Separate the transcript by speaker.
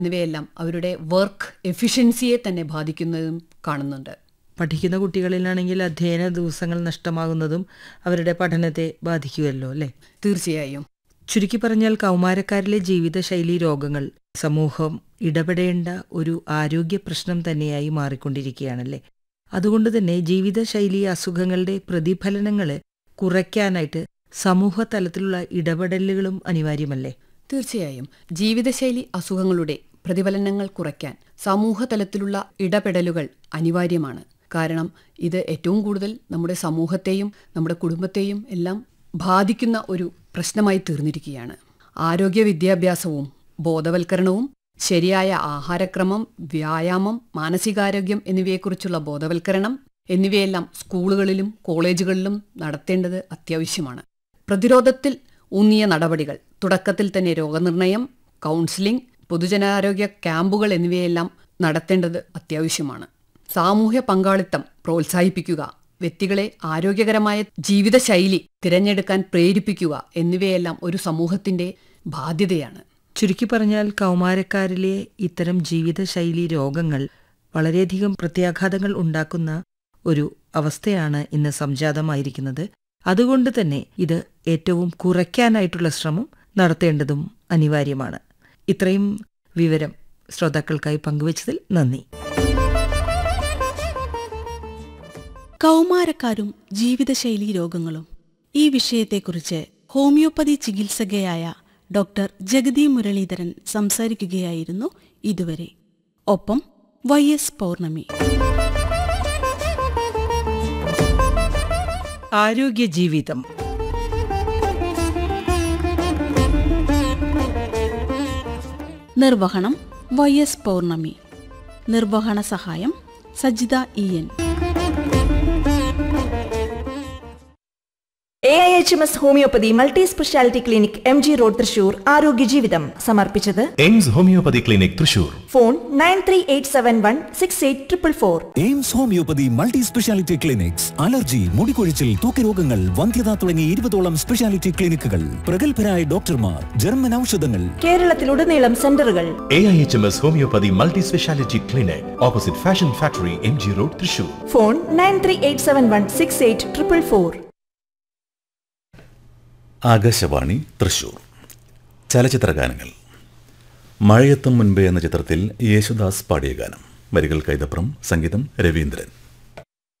Speaker 1: എന്നിവയെല്ലാം അവരുടെ വർക്ക് എഫിഷ്യൻസിയെ തന്നെ ബാധിക്കുന്നതും കാണുന്നുണ്ട്
Speaker 2: പഠിക്കുന്ന കുട്ടികളിലാണെങ്കിൽ അധ്യയന ദിവസങ്ങൾ നഷ്ടമാകുന്നതും അവരുടെ പഠനത്തെ ബാധിക്കുമല്ലോ അല്ലേ
Speaker 1: തീർച്ചയായും
Speaker 2: ചുരുക്കി പറഞ്ഞാൽ കൗമാരക്കാരിലെ ജീവിതശൈലി രോഗങ്ങൾ സമൂഹം ഇടപെടേണ്ട ഒരു ആരോഗ്യ പ്രശ്നം തന്നെയായി മാറിക്കൊണ്ടിരിക്കുകയാണല്ലേ അതുകൊണ്ട് തന്നെ ജീവിതശൈലി അസുഖങ്ങളുടെ പ്രതിഫലനങ്ങൾ കുറയ്ക്കാനായിട്ട് സമൂഹ തലത്തിലുള്ള ഇടപെടലുകളും അനിവാര്യമല്ലേ
Speaker 1: തീർച്ചയായും ജീവിതശൈലി അസുഖങ്ങളുടെ പ്രതിഫലനങ്ങൾ കുറയ്ക്കാൻ സമൂഹ തലത്തിലുള്ള ഇടപെടലുകൾ അനിവാര്യമാണ് കാരണം ഇത് ഏറ്റവും കൂടുതൽ നമ്മുടെ സമൂഹത്തെയും നമ്മുടെ കുടുംബത്തെയും എല്ലാം ബാധിക്കുന്ന ഒരു പ്രശ്നമായി തീർന്നിരിക്കുകയാണ് ആരോഗ്യ വിദ്യാഭ്യാസവും ബോധവൽക്കരണവും ശരിയായ ആഹാരക്രമം വ്യായാമം മാനസികാരോഗ്യം എന്നിവയെക്കുറിച്ചുള്ള ബോധവൽക്കരണം എന്നിവയെല്ലാം സ്കൂളുകളിലും കോളേജുകളിലും നടത്തേണ്ടത് അത്യാവശ്യമാണ് പ്രതിരോധത്തിൽ ഊന്നിയ നടപടികൾ തുടക്കത്തിൽ തന്നെ രോഗനിർണയം കൗൺസിലിംഗ് പൊതുജനാരോഗ്യ ക്യാമ്പുകൾ എന്നിവയെല്ലാം നടത്തേണ്ടത് അത്യാവശ്യമാണ് സാമൂഹ്യ പങ്കാളിത്തം പ്രോത്സാഹിപ്പിക്കുക വ്യക്തികളെ ആരോഗ്യകരമായ ജീവിതശൈലി തിരഞ്ഞെടുക്കാൻ പ്രേരിപ്പിക്കുക എന്നിവയെല്ലാം ഒരു സമൂഹത്തിന്റെ ബാധ്യതയാണ്
Speaker 2: ചുരുക്കി പറഞ്ഞാൽ കൗമാരക്കാരിലെ ഇത്തരം ജീവിതശൈലി രോഗങ്ങൾ വളരെയധികം പ്രത്യാഘാതങ്ങൾ ഉണ്ടാക്കുന്ന ഒരു അവസ്ഥയാണ് ഇന്ന് സംജാതമായിരിക്കുന്നത് അതുകൊണ്ട് തന്നെ ഇത് ഏറ്റവും കുറയ്ക്കാനായിട്ടുള്ള ശ്രമം നടത്തേണ്ടതും അനിവാര്യമാണ് ഇത്രയും വിവരം ശ്രോതാക്കൾക്കായി പങ്കുവച്ചതിൽ നന്ദി
Speaker 3: കൗമാരക്കാരും ജീവിതശൈലി രോഗങ്ങളും ഈ വിഷയത്തെക്കുറിച്ച് ഹോമിയോപ്പതി ചികിത്സകയായ ഡോക്ടർ ജഗതി മുരളീധരൻ സംസാരിക്കുകയായിരുന്നു ഇതുവരെ ഒപ്പം വൈ എസ് പൗർണമി
Speaker 2: ആരോഗ്യ ജീവിതം
Speaker 3: നിർവഹണം വൈ എസ് പൗർണമി നിർവഹണ സഹായം Sajitha E N
Speaker 4: A I H M S homeopathy multi speciality clinic M G road Thrissur ആരോഗ്യ ജീവിതം സമർപ്പിച്ചത്
Speaker 5: Aims homeopathy clinic Thrissur
Speaker 4: phone nine three eight seven one six eight triple four
Speaker 6: Aims homeopathy multi speciality clinics allergy മുടികൊഴിച്ചിൽ തൂക്കരോഗങ്ങൾ വന്ധ്യത തുടങ്ങി ഇരുപതോളം speciality ക്ലിനിക്കുകൾ പ്രഗത്ഭരായ ഡോക്ടർമാർ ജർമ്മൻ ഔഷധങ്ങൾ
Speaker 4: കേരളത്തിലുടനീളം സെന്ററുകൾ
Speaker 5: A I H M S homeopathy multi speciality clinic opposite fashion factory M G road Thrissur
Speaker 4: phone nine three eight seven one six eight triple four
Speaker 7: Akashvani Thrissur ചലച്ചിത്രഗാനങ്ങൾ മഴയെത്തും മുൻപേ എന്ന ചിത്രത്തിൽ യേശുദാസ് പാടിയ ഗാനം വരികൾ കൈതപ്രം സംഗീതം രവീന്ദ്രൻ